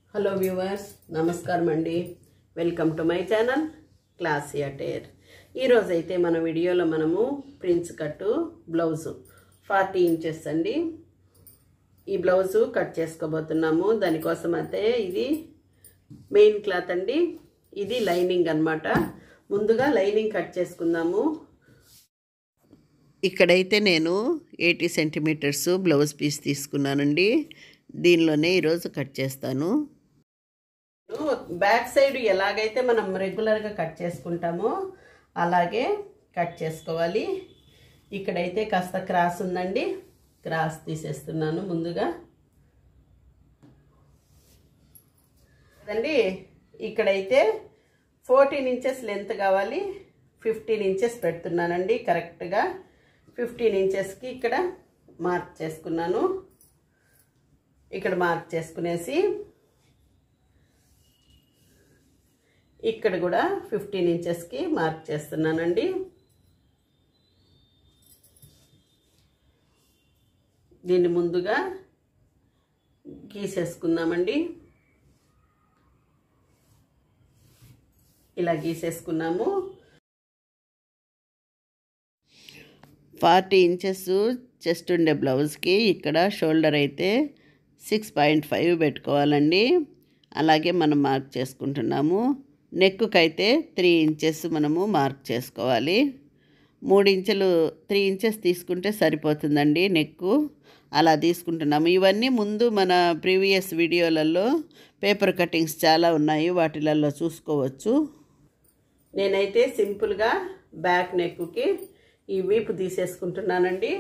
hello viewers నమస్కారం అండి welcome to my channel class attire ఈరోజు అయితే మన వీడియోలో మనము ప్రిన్స్ కట్టు బ్లౌజు ఫార్టీ ఇంచెస్ అండి ఈ బ్లౌజు కట్ చేసుకోబోతున్నాము దానికోసం అయితే ఇది మెయిన్ క్లాత్ అండి ఇది లైనింగ్ అన్నమాట ముందుగా లైనింగ్ కట్ చేసుకుందాము ఇక్కడైతే నేను ఎయిటీ సెంటీమీటర్స్ బ్లౌజ్ పీస్ తీసుకున్నానండి దీనిలోనే ఈరోజు కట్ చేస్తాను బ్యాక్ సైడ్ ఎలాగైతే మనం రెగ్యులర్గా కట్ చేసుకుంటామో అలాగే కట్ చేసుకోవాలి ఇక్కడైతే కాస్త క్రాస్ ఉందండి క్రాస్ తీసేస్తున్నాను ముందుగా అండి ఇక్కడైతే ఫోర్టీన్ ఇంచెస్ లెంత్ కావాలి ఫిఫ్టీన్ ఇంచెస్ పెడుతున్నానండి కరెక్ట్గా ఫిఫ్టీన్ ఇంచెస్కి ఇక్కడ మార్క్ చేసుకున్నాను ఇక్కడ మార్క్ చేసుకునేసి ఇక్కడ కూడా ఫిఫ్టీన్ ఇంచెస్కి మార్క్ చేస్తున్నానండి దీన్ని ముందుగా గీసేసుకుందామండి ఇలా గీసేసుకున్నాము ఫార్టీ ఇంచెస్ చెస్ట్ ఉండే బ్లౌజ్కి ఇక్కడ షోల్డర్ అయితే సిక్స్ పాయింట్ ఫైవ్ పెట్టుకోవాలండి అలాగే మనం మార్క్ చేసుకుంటున్నాము నెక్కి అయితే త్రీ ఇంచెస్ మనము మార్క్ చేసుకోవాలి మూడు ఇంచులు త్రీ ఇంచెస్ తీసుకుంటే సరిపోతుందండి నెక్కు అలా తీసుకుంటున్నాము ఇవన్నీ ముందు మన ప్రీవియస్ వీడియోలలో పేపర్ కటింగ్స్ చాలా ఉన్నాయి వాటిలలో చూసుకోవచ్చు నేనైతే సింపుల్గా బ్యాక్ నెక్కి ఈ వీపు తీసేసుకుంటున్నానండి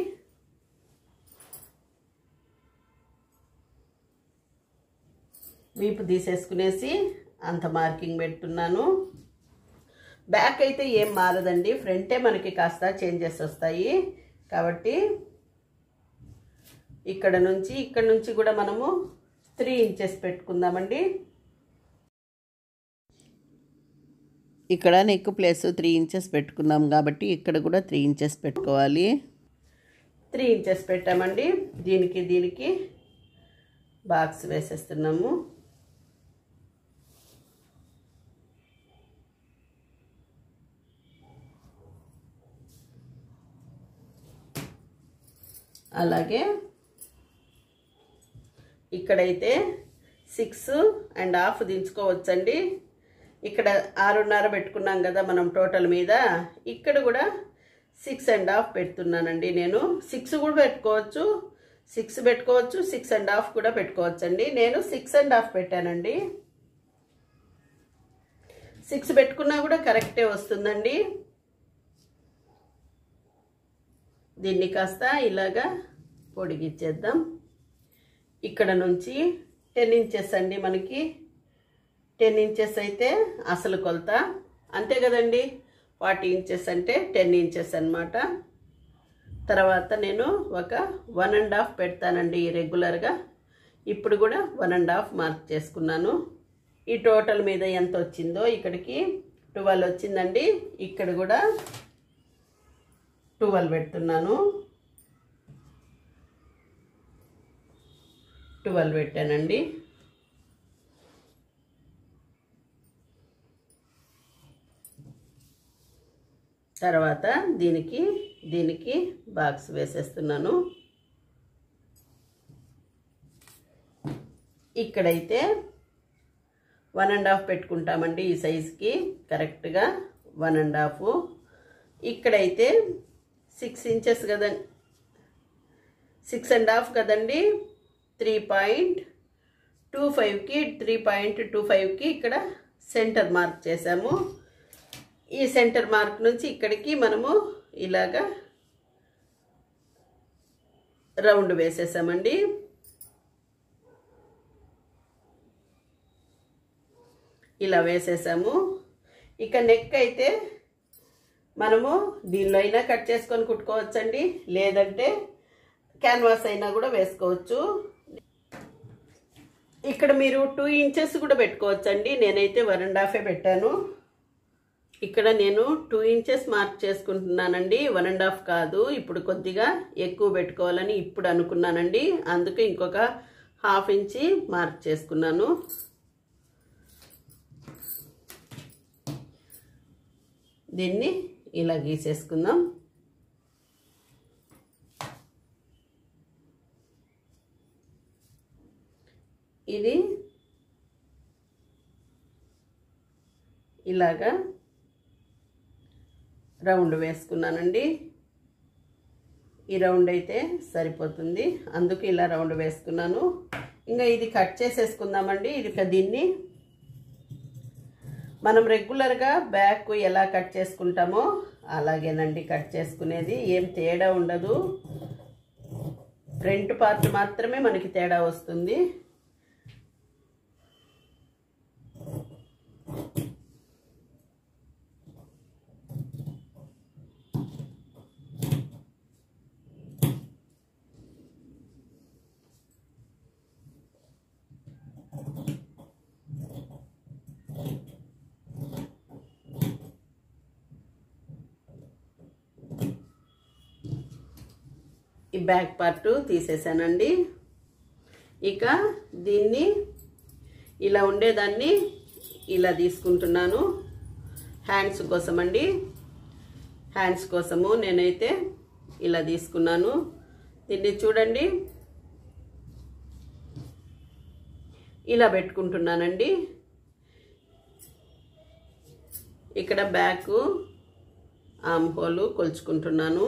వీపు తీసేసుకునేసి అంత మార్కింగ్ పెడుతున్నాను బ్యాక్ అయితే ఏం మారదండి ఫ్రంటే మనకి కాస్త చేంజెస్ వస్తాయి కాబట్టి ఇక్కడ నుంచి ఇక్కడ నుంచి కూడా మనము త్రీ ఇంచెస్ పెట్టుకుందామండి ఇక్కడ నెక్ ప్లేస్ త్రీ ఇంచెస్ పెట్టుకున్నాం కాబట్టి ఇక్కడ కూడా త్రీ ఇంచెస్ పెట్టుకోవాలి త్రీ ఇంచెస్ పెట్టామండి దీనికి దీనికి బాక్స్ వేసేస్తున్నాము అలాగే ఇక్కడైతే సిక్స్ అండ్ హాఫ్ దించుకోవచ్చండి ఇక్కడ ఆరున్నర పెట్టుకున్నాం కదా మనం టోటల్ మీద ఇక్కడ కూడా సిక్స్ అండ్ హాఫ్ పెడుతున్నానండి నేను సిక్స్ కూడా పెట్టుకోవచ్చు సిక్స్ పెట్టుకోవచ్చు సిక్స్ అండ్ హాఫ్ కూడా పెట్టుకోవచ్చు అండి నేను సిక్స్ అండ్ హాఫ్ పెట్టానండి సిక్స్ పెట్టుకున్నా కూడా కరెక్టే వస్తుందండి దీన్ని కాస్త ఇలాగా పొడిగిచ్చేద్దాం ఇక్కడ నుంచి టెన్ ఇంచెస్ అండి మనకి టెన్ ఇంచెస్ అయితే అసలు కొలత అంతే కదండి ఫార్టీ ఇంచెస్ అంటే టెన్ ఇంచెస్ అనమాట తర్వాత నేను ఒక వన్ అండ్ హాఫ్ పెడతానండి రెగ్యులర్గా ఇప్పుడు కూడా వన్ అండ్ హాఫ్ మార్క్ చేసుకున్నాను ఈ టోటల్ మీద ఎంత వచ్చిందో ఇక్కడికి ట్వెల్వ్ వచ్చిందండి ఇక్కడ కూడా ట్వెల్వ్ పెడుతున్నాను ట్వెల్వ్ పెట్టానండి తర్వాత దీనికి దీనికి బాక్స్ వేసేస్తున్నాను ఇక్కడైతే వన్ అండ్ హాఫ్ పెట్టుకుంటామండి ఈ సైజుకి కరెక్ట్గా వన్ అండ్ హాఫ్ ఇక్కడైతే సిక్స్ ఇంచెస్ కదండి సిక్స్ అండ్ హాఫ్ కదండి త్రీ పాయింట్ టూ ఫైవ్కి త్రీ పాయింట్ టూ ఫైవ్కి ఇక్కడ సెంటర్ మార్క్ చేసాము ఈ సెంటర్ మార్క్ నుంచి ఇక్కడికి మనము ఇలాగా రౌండ్ వేసేసామండి ఇలా వేసేసాము ఇక నెక్ అయితే మనము దీనిలో అయినా కట్ చేసుకొని కుట్టుకోవచ్చండి లేదంటే క్యాన్వాస్ అయినా కూడా వేసుకోవచ్చు ఇక్కడ మీరు టూ ఇంచెస్ కూడా పెట్టుకోవచ్చండి నేనైతే వన్ అండ్ హాఫే పెట్టాను ఇక్కడ నేను టూ ఇంచెస్ మార్క్ చేసుకుంటున్నానండి వన్ అండ్ హాఫ్ కాదు ఇప్పుడు కొద్దిగా ఎక్కువ పెట్టుకోవాలని ఇప్పుడు అనుకున్నానండి అందుకే ఇంకొక హాఫ్ ఇంచి మార్క్ చేసుకున్నాను దీన్ని ఇలా గీసేసుకుందాం ఇది ఇలాగా రౌండ్ వేసుకున్నానండి ఈ రౌండ్ అయితే సరిపోతుంది అందుకు ఇలా రౌండ్ వేసుకున్నాను ఇంకా ఇది కట్ చేసేసుకుందామండి ఇది దీన్ని మనం రెగ్యులర్గా బ్యాక్ ఎలా కట్ చేసుకుంటామో అలాగేనండి కట్ చేసుకునేది ఏం తేడా ఉండదు ఫ్రంట్ పార్ట్ మాత్రమే మనకి తేడా వస్తుంది ఈ బ్యాక్ పార్ట్ తీసేసానండి ఇక దీన్ని ఇలా ఉండేదాన్ని ఇలా తీసుకుంటున్నాను హ్యాండ్స్ కోసం అండి హ్యాండ్స్ కోసము నేనైతే ఇలా తీసుకున్నాను దీన్ని చూడండి ఇలా పెట్టుకుంటున్నానండి ఇక్కడ బ్యాక్ ఆమ్ హోలు కొలుచుకుంటున్నాను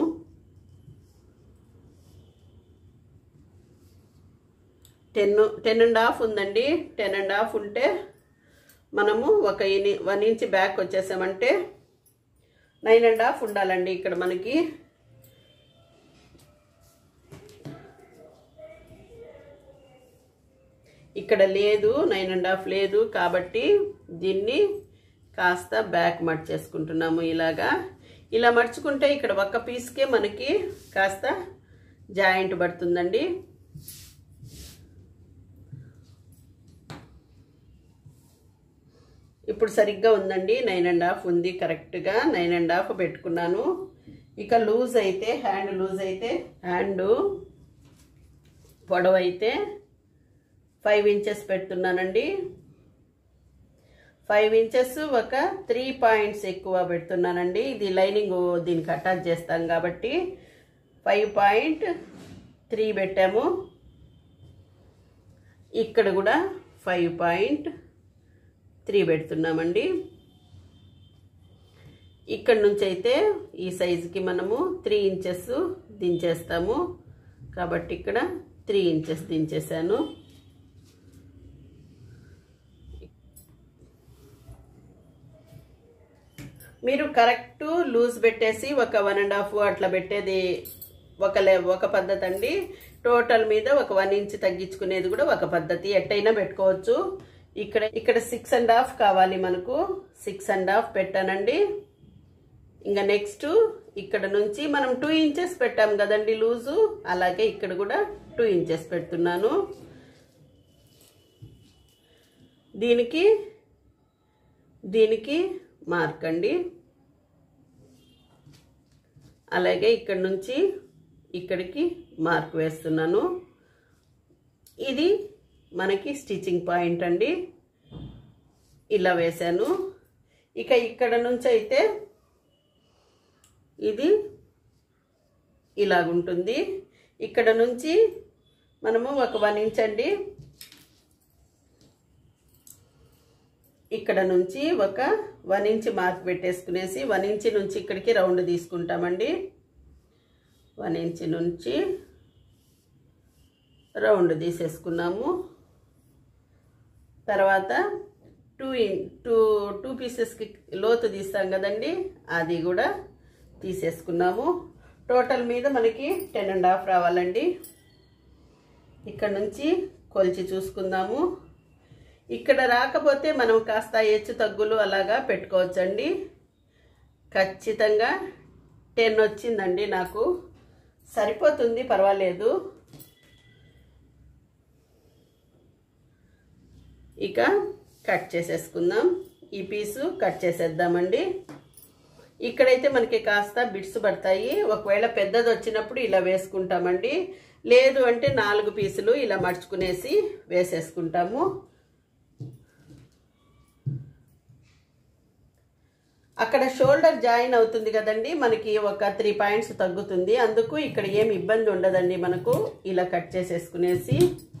టెన్ టెన్ అండ్ హాఫ్ ఉందండి టెన్ అండ్ హాఫ్ ఉంటే మనము ఒక ఇని వన్ ఇంచ్ బ్యాక్ వచ్చేసామంటే నైన్ అండ్ హాఫ్ ఉండాలండి ఇక్కడ మనకి ఇక్కడ లేదు నైన్ అండ్ హాఫ్ లేదు కాబట్టి దీన్ని కాస్త బ్యాక్ మట్ చేసుకుంటున్నాము ఇలాగా ఇలా మర్చుకుంటే ఇక్కడ ఒక్క పీస్కే మనకి కాస్త జాయింట్ పడుతుందండి ఇప్పుడు సరిగ్గా ఉందండి నైన్ అండ్ హాఫ్ ఉంది కరెక్ట్గా నైన్ అండ్ హాఫ్ పెట్టుకున్నాను ఇక లూజ్ అయితే హ్యాండ్ లూజ్ అయితే హ్యాండ్ పొడవు అయితే ఫైవ్ ఇంచెస్ పెడుతున్నానండి ఫైవ్ ఇంచెస్ ఒక త్రీ పాయింట్స్ ఎక్కువ పెడుతున్నానండి ఇది లైనింగ్ దీనికి అటాచ్ చేస్తాం కాబట్టి ఫైవ్ పాయింట్ త్రీ పెట్టాము ఇక్కడ కూడా ఫైవ్ పాయింట్ త్రీ పెడుతున్నామండి ఇక్కడ నుంచి అయితే ఈ సైజుకి మనము త్రీ ఇంచెస్ దించేస్తాము కాబట్టి ఇక్కడ త్రీ ఇంచెస్ దించేసాను మీరు కరెక్ట్ లూజ్ పెట్టేసి ఒక వన్ అండ్ హాఫ్ అట్లా పెట్టేది ఒక లే ఒక పద్ధతి అండి టోటల్ మీద ఒక వన్ ఇంచ్ తగ్గించుకునేది కూడా ఒక పద్ధతి ఎట్టయినా పెట్టుకోవచ్చు ఇక్కడ ఇక్కడ సిక్స్ అండ్ హాఫ్ కావాలి మనకు సిక్స్ అండ్ హాఫ్ పెట్టానండి ఇంకా నెక్స్ట్ ఇక్కడ నుంచి మనం టూ ఇంచెస్ పెట్టాం కదండి లూజు అలాగే ఇక్కడ కూడా టూ ఇంచెస్ పెడుతున్నాను దీనికి దీనికి మార్క్ అండి అలాగే ఇక్కడ నుంచి ఇక్కడికి మార్క్ వేస్తున్నాను ఇది మనకి స్టిచ్చింగ్ పాయింట్ అండి ఇలా వేశాను ఇక ఇక్కడ నుంచి అయితే ఇది ఇలాగుంటుంది ఇక్కడ నుంచి మనము ఒక వన్ ఇంచ్ అండి ఇక్కడ నుంచి ఒక వన్ ఇంచ్ మార్క్ పెట్టేసుకునేసి వన్ ఇంచ్ నుంచి ఇక్కడికి రౌండ్ తీసుకుంటామండి వన్ ఇంచ్ నుంచి రౌండ్ తీసేసుకున్నాము తర్వాత టూ ఇన్ టూ టూ పీసెస్కి లోతు తీస్తాం కదండి అది కూడా తీసేసుకున్నాము టోటల్ మీద మనకి టెన్ అండ్ హాఫ్ రావాలండి ఇక్కడ నుంచి కొలిచి చూసుకుందాము ఇక్కడ రాకపోతే మనం కాస్త హెచ్చు తగ్గులు అలాగా పెట్టుకోవచ్చండి ఖచ్చితంగా టెన్ వచ్చిందండి నాకు సరిపోతుంది పర్వాలేదు ఇక కట్ చేసేసుకుందాం ఈ పీసు కట్ చేసేద్దామండి ఇక్కడైతే మనకి కాస్త బిట్స్ పడతాయి ఒకవేళ పెద్దది వచ్చినప్పుడు ఇలా వేసుకుంటామండి లేదు అంటే నాలుగు పీసులు ఇలా మడుచుకునేసి వేసేసుకుంటాము అక్కడ షోల్డర్ జాయిన్ అవుతుంది కదండి మనకి ఒక త్రీ పాయింట్స్ తగ్గుతుంది అందుకు ఇక్కడ ఏం ఇబ్బంది ఉండదండి మనకు ఇలా కట్ చేసేసుకునేసి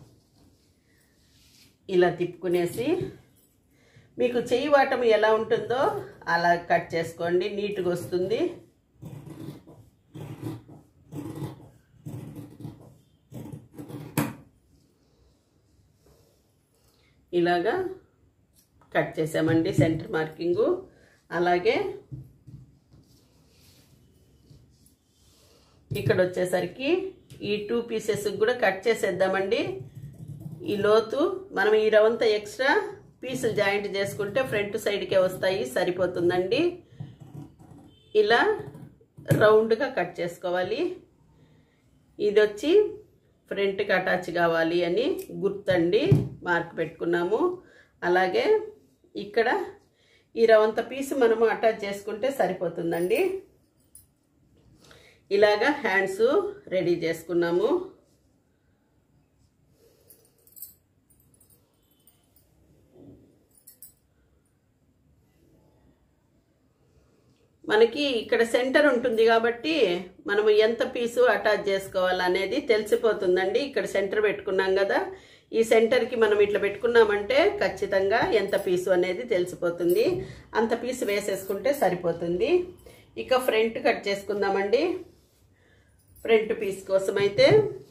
ఇలా తిప్పుకునేసి మీకు చెయ్యి వాటం ఎలా ఉంటుందో అలా కట్ చేసుకోండి నీట్గా వస్తుంది ఇలాగా కట్ చేసామండి సెంటర్ మార్కింగు అలాగే ఇక్కడ వచ్చేసరికి ఈ టూ పీసెస్ కూడా కట్ చేసేద్దామండి ఈ లోతు మనం ఈ రవంతా ఎక్స్ట్రా పీసులు జాయింట్ చేసుకుంటే ఫ్రంట్ సైడ్కే వస్తాయి సరిపోతుందండి ఇలా రౌండ్గా కట్ చేసుకోవాలి ఇది వచ్చి ఫ్రంట్కి అటాచ్ కావాలి అని గుర్తండి మార్క్ పెట్టుకున్నాము అలాగే ఇక్కడ ఈ రవంత పీస్ మనము అటాచ్ చేసుకుంటే సరిపోతుందండి ఇలాగా హ్యాండ్స్ రెడీ చేసుకున్నాము మనకి ఇక్కడ సెంటర్ ఉంటుంది కాబట్టి మనము ఎంత పీసు అటాచ్ చేసుకోవాలనేది తెలిసిపోతుందండి ఇక్కడ సెంటర్ పెట్టుకున్నాం కదా ఈ సెంటర్కి మనం ఇట్లా పెట్టుకున్నామంటే ఖచ్చితంగా ఎంత పీసు అనేది తెలిసిపోతుంది అంత పీసు వేసేసుకుంటే సరిపోతుంది ఇక ఫ్రంట్ కట్ చేసుకుందామండి ఫ్రంట్ పీస్ కోసం అయితే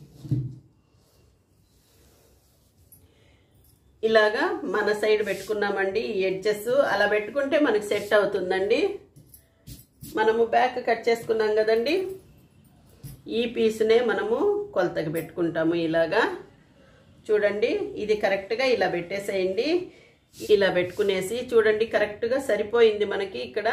ఇలాగా మన సైడ్ పెట్టుకున్నామండి ఈ ఎడ్జెస్ అలా పెట్టుకుంటే మనకి సెట్ అవుతుందండి మనము బ్యాక్ కట్ చేసుకున్నాం కదండి ఈ పీస్నే మనము కొలతకి పెట్టుకుంటాము ఇలాగా చూడండి ఇది కరెక్ట్గా ఇలా పెట్టేసేయండి ఇలా పెట్టుకునేసి చూడండి కరెక్ట్గా సరిపోయింది మనకి ఇక్కడ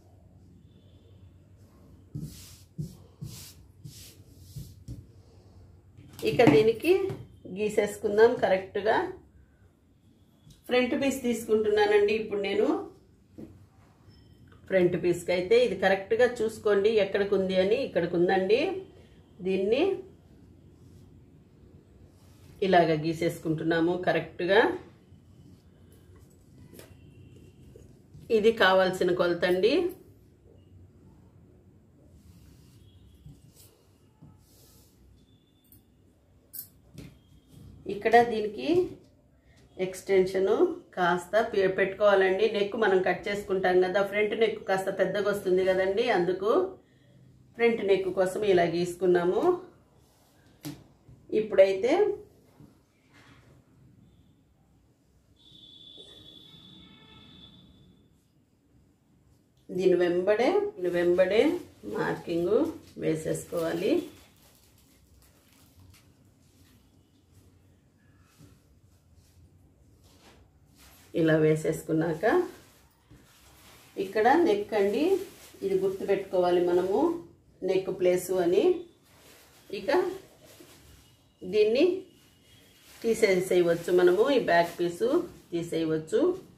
ఇక దీనికి గీసేసుకుందాం కరెక్ట్గా ఫ్రంట్ పీస్ తీసుకుంటున్నానండి ఇప్పుడు నేను ఫ్రంట్ పీస్కి అయితే ఇది కరెక్ట్గా చూసుకోండి ఎక్కడికి ఉంది అని ఇక్కడికి ఉందండి దీన్ని ఇలాగ గీసేసుకుంటున్నాము కరెక్ట్గా ఇది కావాల్సిన కొలత అండి ఇక్కడ దీనికి ఎక్స్టెన్షను కాస్త పె- పెట్టుకోవాలండి నెక్ మనం కట్ చేసుకుంటాం కదా ఫ్రంట్ నెక్ కాస్త పెద్దగా వస్తుంది కదండి అందుకు ఫ్రంట్ నెక్ కోసం ఇలా గీసుకున్నాము ఇప్పుడైతే దీని వెంబడే దీని వెంబడే మార్కింగ్ వేసేసుకోవాలి ఇలా వేసేసుకున్నాక ఇక్కడ నెక్ అండి ఇది గుర్తుపెట్టుకోవాలి మనము నెక్ ప్లేసు అని ఇక దీన్ని తీసేసేయవచ్చు మనము ఈ బ్యాక్ పీసు తీసేయవచ్చు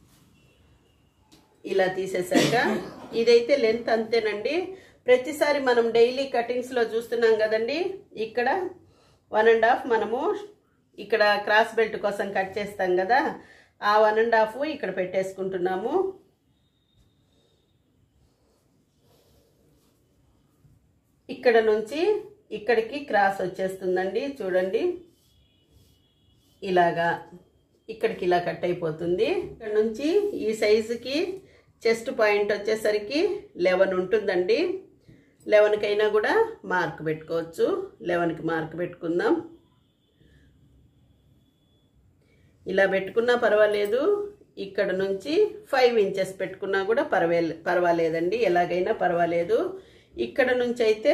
ఇలా తీసేసాక ఇదైతే లెంత్ అంతేనండి ప్రతిసారి మనం డైలీ కటింగ్స్లో చూస్తున్నాం కదండి ఇక్కడ వన్ అండ్ హాఫ్ మనము ఇక్కడ క్రాస్ బెల్ట్ కోసం కట్ చేస్తాం కదా ఆ వన్ అండ్ హాఫ్ ఇక్కడ పెట్టేసుకుంటున్నాము ఇక్కడ నుంచి ఇక్కడికి క్రాస్ వచ్చేస్తుందండి చూడండి ఇలాగా ఇక్కడికి ఇలా కట్ అయిపోతుంది ఇక్కడ నుంచి ఈ సైజుకి చెస్ట్ పాయింట్ వచ్చేసరికి లెవెన్ ఉంటుందండి లెవెన్కి అయినా కూడా మార్క్ పెట్టుకోవచ్చు లెవెన్కి మార్క్ పెట్టుకుందాం ఇలా పెట్టుకున్నా పర్వాలేదు ఇక్కడ నుంచి ఫైవ్ ఇంచెస్ పెట్టుకున్నా కూడా పర్వే పర్వాలేదండి ఎలాగైనా పర్వాలేదు ఇక్కడ నుంచి అయితే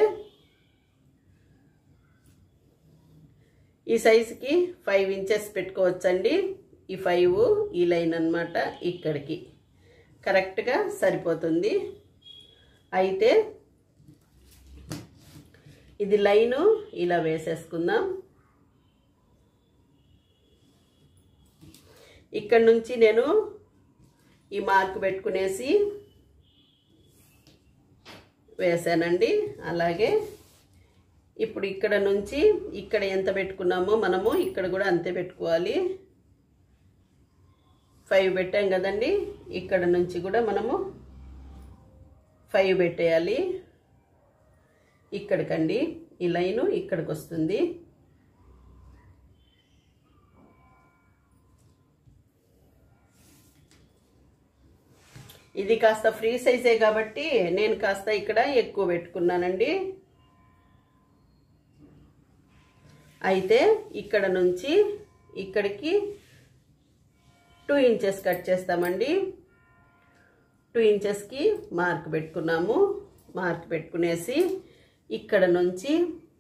ఈ సైజుకి ఫైవ్ ఇంచెస్ పెట్టుకోవచ్చండి ఈ ఫైవ్ ఈ లైన్ అన్నమాట ఇక్కడికి కరెక్ట్గా సరిపోతుంది అయితే ఇది లైను ఇలా వేసేసుకుందాం ఇక్కడ నుంచి నేను ఈ మార్క్ పెట్టుకునేసి వేసానండి అలాగే ఇప్పుడు ఇక్కడ నుంచి ఇక్కడ ఎంత పెట్టుకున్నామో మనము ఇక్కడ కూడా అంతే పెట్టుకోవాలి ఫైవ్ పెట్టాం కదండి ఇక్కడ నుంచి కూడా మనము ఫైవ్ పెట్టేయాలి ఇక్కడికండి ఈ లైను ఇక్కడికి వస్తుంది ఇది కాస్త ఫ్రీ సైజే కాబట్టి నేను కాస్త ఇక్కడ ఎక్కువ పెట్టుకున్నానండి అయితే ఇక్కడ నుంచి ఇక్కడికి టూ ఇంచెస్ కట్ చేస్తామండి టూ ఇంచెస్కి మార్క్ పెట్టుకున్నాము మార్క్ పెట్టుకునేసి ఇక్కడ నుంచి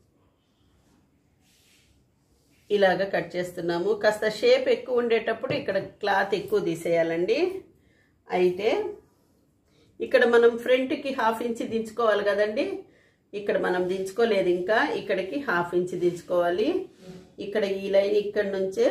ఇలాగ కట్ చేస్తున్నాము కాస్త షేప్ ఎక్కువ ఉండేటప్పుడు ఇక్కడ క్లాత్ ఎక్కువ తీసేయాలండి అయితే ఇక్కడ మనం ఫ్రంట్కి హాఫ్ ఇంచ్ దించుకోవాలి కదండి ఇక్కడ మనం దించుకోలేదు ఇంకా ఇక్కడికి హాఫ్ ఇంచ్ దించుకోవాలి ఇక్కడ ఈ లైన్ ఇక్కడ నుంచే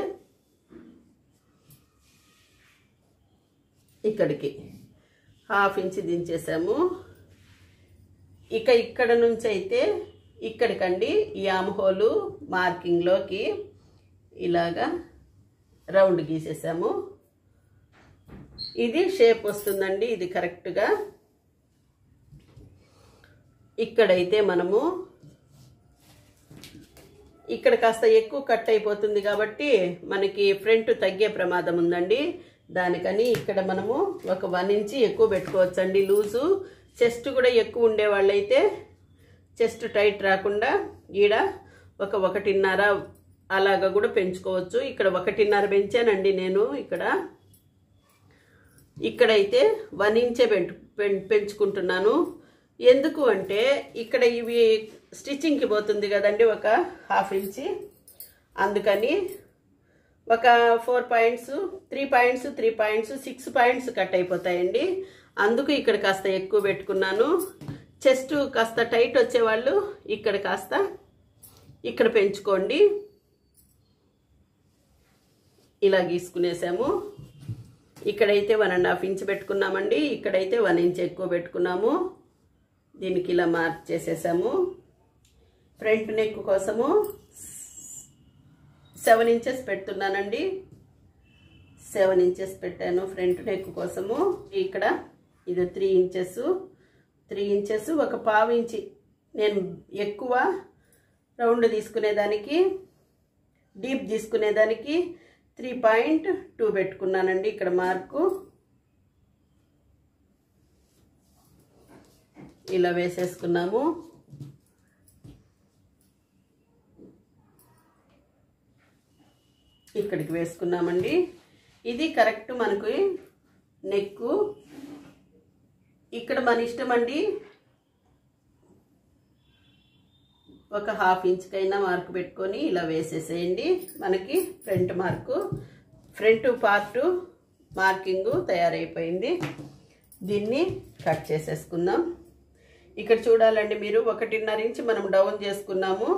ఇక్కడికి హాఫ్ ఇంచ్ దించేసాము ఇక ఇక్కడ నుంచి అయితే ఇక్కడికండి ఈ ఆమ్ హోలు మార్కింగ్లోకి ఇలాగా రౌండ్ గీసేసాము ఇది షేప్ వస్తుందండి ఇది కరెక్ట్గా ఇక్కడైతే మనము ఇక్కడ కాస్త ఎక్కువ కట్ అయిపోతుంది కాబట్టి మనకి ఫ్రంట్ తగ్గే ప్రమాదం ఉందండి దానికని ఇక్కడ మనము ఒక వన్ ఇంచి ఎక్కువ పెట్టుకోవచ్చండి లూజు చెస్ట్ కూడా ఎక్కువ ఉండే వాళ్ళైతే చెస్ట్ టైట్ రాకుండా ఈడ ఒక ఒకటిన్నర అలాగా కూడా పెంచుకోవచ్చు ఇక్కడ ఒకటిన్నర పెంచానండి నేను ఇక్కడ ఇక్కడైతే వన్ ఇంచే పెంటు పెం- పెంచుకుంటున్నాను ఎందుకు అంటే ఇక్కడ ఇవి స్టిచ్చింగ్కి పోతుంది కదండి ఒక హాఫ్ ఇంచి అందుకని ఒక four points three points three points six points cut అయిపోతాయండి అందుకు ఇక్కడ కాస్త ఎక్కువ పెట్టుకున్నాను చెస్ట్ కాస్త టైట్ వచ్చేవాళ్ళు ఇక్కడ కాస్త ఇక్కడ పెంచుకోండి ఇలా గీసుకునేసాము ఇక్కడైతే వన్ అండ్ హాఫ్ ఇంచ్ పెట్టుకున్నామండి ఇక్కడైతే వన్ ఇంచ్ ఎక్కువ పెట్టుకున్నాము దీనికి ఇలా మార్క్ చేసేసాము ఫ్రంట్ నెక్ కోసము సెవెన్ ఇంచెస్ పెడుతున్నానండి సెవెన్ ఇంచెస్ పెట్టాను ఫ్రంట్ నెక్ కోసము ఇక్కడ ఇది త్రీ ఇంచెస్ త్రీ ఇంచెస్ ఒక పావు ఇంచి నేను ఎక్కువ రౌండ్ తీసుకునేదానికి డీప్ తీసుకునేదానికి త్రీ పాయింట్ టూ పెట్టుకున్నానండి ఇక్కడ మార్కు ఇలా వేసేసుకున్నాము ఇక్కడికి వేసుకున్నామండి ఇది కరెక్ట్ మనకు నెక్కు ఇక్కడ మన ఇష్టం అండి ఒక హాఫ్ ఇంచ్కైనా మార్క్ పెట్టుకొని ఇలా వేసేసేయండి మనకి front mark front part marking తయారైపోయింది దీన్ని కట్ చేసేసుకుందాం ఇక్కడ చూడాలండి మీరు ఒకటిన్నర ఇంచ్ మనం డౌన్ చేసుకున్నాము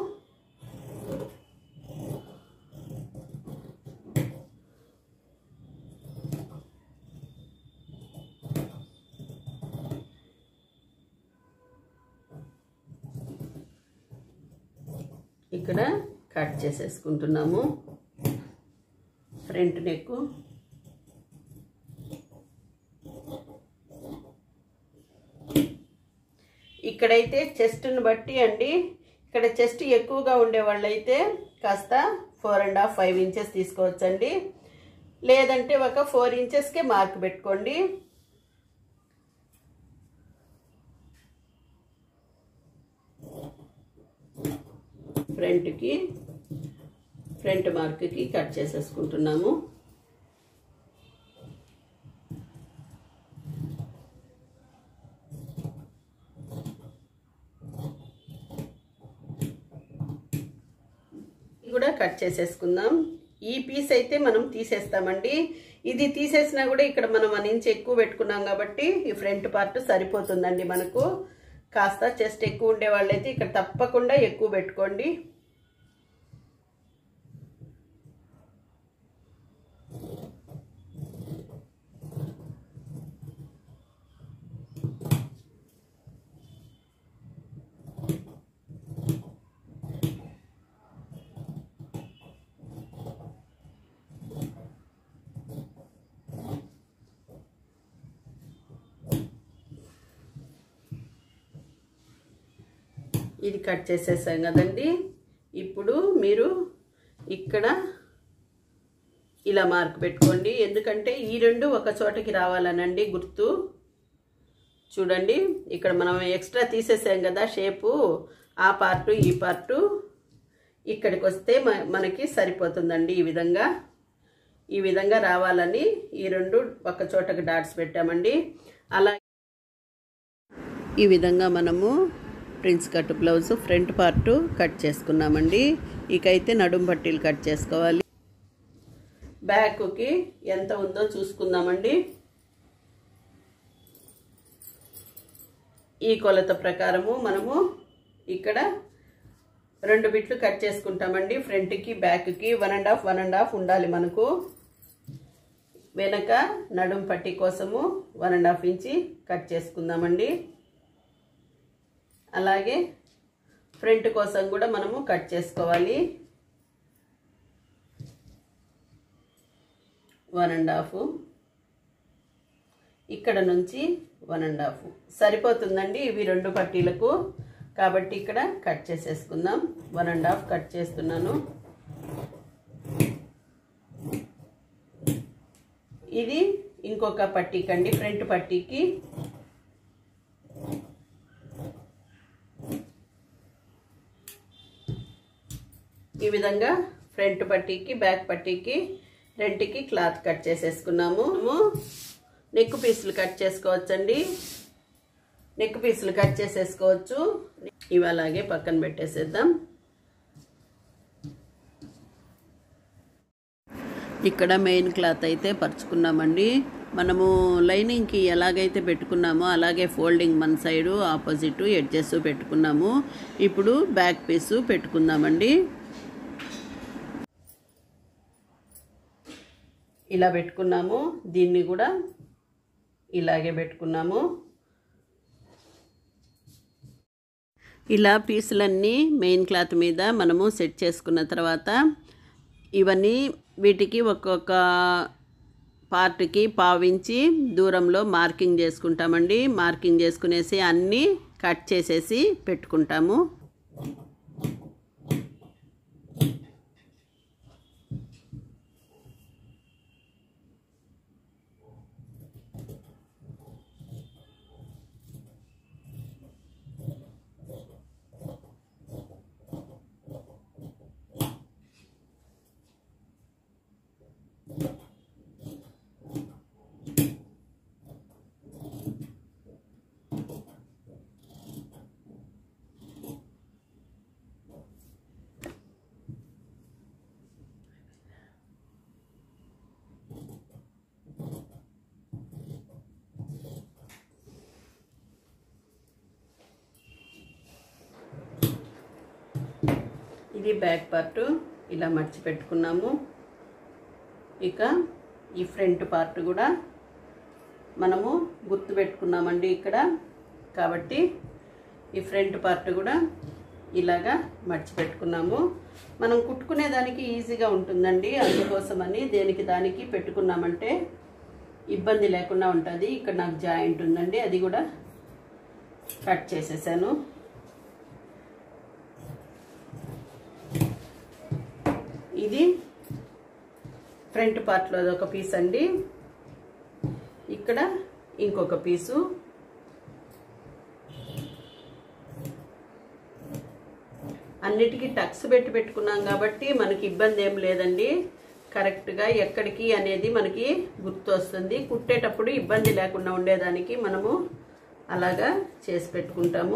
ఇక్కడ కట్ చేసేసుకుంటున్నాము ఫ్రంట్ నెక్ ఇక్కడైతే చెస్ట్ని బట్టి అండి ఇక్కడ చెస్ట్ ఎక్కువగా ఉండే వాళ్ళైతే కాస్త four and half five inches తీసుకోవచ్చండి లేదంటే ఒక ఫోర్ ఇంచెస్కే మార్క్ పెట్టుకోండి ఫ్రంట్కి ఫ్రంట్ మార్క్కి కట్ చేసేసుకుంటున్నాము ఇది కూడా కట్ చేసేసుకుందాం ఈ పీస్ అయితే మనం తీసేస్తామండి ఇది తీసేసినా కూడా ఇక్కడ మనం వన్ ఇంచ్ ఎక్కువ పెట్టుకున్నాం కాబట్టి ఈ ఫ్రంట్ పార్ట్ సరిపోతుందండి మనకు కాస్త చెస్ట్ ఎక్కువ ఉండే వాళ్ళైతే ఇక్కడ తప్పకుండా ఎక్కువ పెట్టుకోండి ఇది కట్ చేసేసాం కదండి ఇప్పుడు మీరు ఇక్కడ ఇలా మార్క్ పెట్టుకోండి ఎందుకంటే ఈ రెండు ఒక చోటకి రావాలనండి గుర్తు చూడండి ఇక్కడ మనం ఎక్స్ట్రా తీసేసాం కదా షేపు ఆ పార్టు ఈ పార్టు ఇక్కడికి వస్తే మ- మనకి సరిపోతుందండి ఈ విధంగా ఈ విధంగా రావాలని ఈ రెండు ఒక చోటకి డాట్స్ పెట్టామండి అలా ఈ విధంగా మనము prince cut blouse front part cut చేసుకున్నామండి ఇకైతే నడుం పట్టీలు కట్ చేసుకోవాలి బ్యాక్కి ఎంత ఉందో చూసుకుందామండి ఈ కొలత ప్రకారము మనము ఇక్కడ రెండు బిట్లు కట్ చేసుకుంటామండి ఫ్రంట్కి బ్యాక్కి one and half one and half ఉండాలి మనకు వెనక నడుం పట్టి కోసము one and half inch cut చేసుకుందామండి అలాగే ఫ్రంట్ కోసం కూడా మనము కట్ చేసుకోవాలి వన్ అండ్ హాఫ్ ఇక్కడ నుంచి వన్ అండ్ హాఫ్ సరిపోతుందండి ఇవి రెండు పట్టీలకు కాబట్టి ఇక్కడ కట్ చేసేసుకుందాం వన్ అండ్ హాఫ్ కట్ చేస్తున్నాను ఇది ఇంకొక పట్టీకండి ఫ్రంట్ పట్టీకి ఈ విధంగా ఫ్రంట్ పట్టీకి బ్యాక్ పట్టీకి రెంట్కి క్లాత్ కట్ చేసేసుకున్నాము నెక్ పీసులు కట్ చేసుకోవచ్చండి నెక్ పీసులు కట్ చేసేసుకోవచ్చు ఇవి అలాగే పక్కన పెట్టేసేద్దాం ఇక్కడ మెయిన్ క్లాత్ అయితే పరుచుకున్నామండి మనము లైనింగ్కి ఎలాగైతే పెట్టుకున్నామో అలాగే ఫోల్డింగ్ మన సైడు ఆపోజిట్ ఎడ్జెస్ పెట్టుకున్నాము ఇప్పుడు బ్యాక్ పీసు పెట్టుకుందామండి ఇలా పెట్టుకున్నాము దీన్ని కూడా ఇలాగే పెట్టుకున్నాము ఇలా పీసులన్నీ మెయిన్ క్లాత్ మీద మనము సెట్ చేసుకున్న తర్వాత ఇవన్నీ వీటికి ఒక్కొక్క పార్ట్కి పావించి దూరంలో మార్కింగ్ చేసుకుంటామండి మార్కింగ్ చేసుకునేసి అన్నీ కట్ చేసేసి పెట్టుకుంటాము ఇది బ్యాక్ పార్ట్ ఇలా మర్చి పెట్టుకున్నాము ఇక ఈ ఫ్రంట్ పార్ట్ కూడా మనము గుర్తు పెట్టుకున్నామండి ఇక్కడ కాబట్టి ఈ ఫ్రంట్ పార్ట్ కూడా ఇలాగా మర్చి పెట్టుకున్నాము మనం కుట్టుకునే దానికి ఈజీగా ఉంటుందండి అందుకోసమని దేనికి దానికి పెట్టుకున్నామంటే ఇబ్బంది లేకుండా ఉంటుంది ఇక్కడ నాకు జాయింట్ ఉందండి అది కూడా కట్ చేసేసాను ఇది ఫ్రంట్ పార్ట్లో అదొక పీస్ అండి ఇక్కడ ఇంకొక పీసు అన్నిటికీ టక్స్ పెట్టి పెట్టుకున్నాం కాబట్టి మనకి ఇబ్బంది ఏం లేదండి కరెక్ట్గా ఎక్కడికి అనేది మనకి గుర్తు వస్తుంది కుట్టేటప్పుడు ఇబ్బంది లేకుండా ఉండేదానికి మనము అలాగా చేసి పెట్టుకుంటాము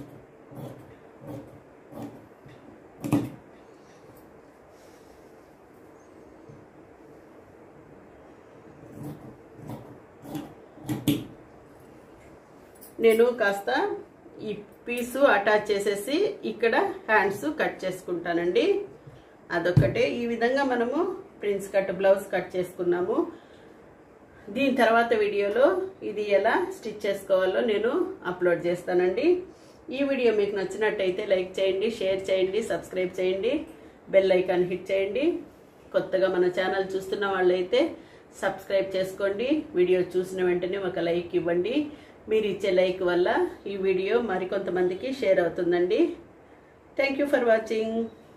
నేను కాస్త ఈ పీసు అటాచ్ చేసేసి ఇక్కడ హ్యాండ్స్ కట్ చేసుకుంటానండి అదొక్కటే ఈ విధంగా మనము ప్రిన్స్ కట్ బ్లౌజ్ కట్ చేసుకున్నాము దీని తర్వాత వీడియోలో ఇది ఎలా స్టిచ్ చేసుకోవాలో నేను అప్లోడ్ చేస్తానండి ఈ వీడియో మీకు నచ్చినట్టయితే లైక్ చేయండి షేర్ చేయండి సబ్స్క్రైబ్ చేయండి బెల్ ఐకాన్ హిట్ చేయండి కొత్తగా మన ఛానల్ చూస్తున్న వాళ్ళైతే సబ్స్క్రైబ్ చేసుకోండి వీడియో చూసిన వెంటనే ఒక లైక్ ఇవ్వండి మీరు ఇచ్చే లైక్ వల్ల ఈ వీడియో మరికొంతమందికి షేర్ అవుతుందండి థ్యాంక్ యూ ఫర్ వాచింగ్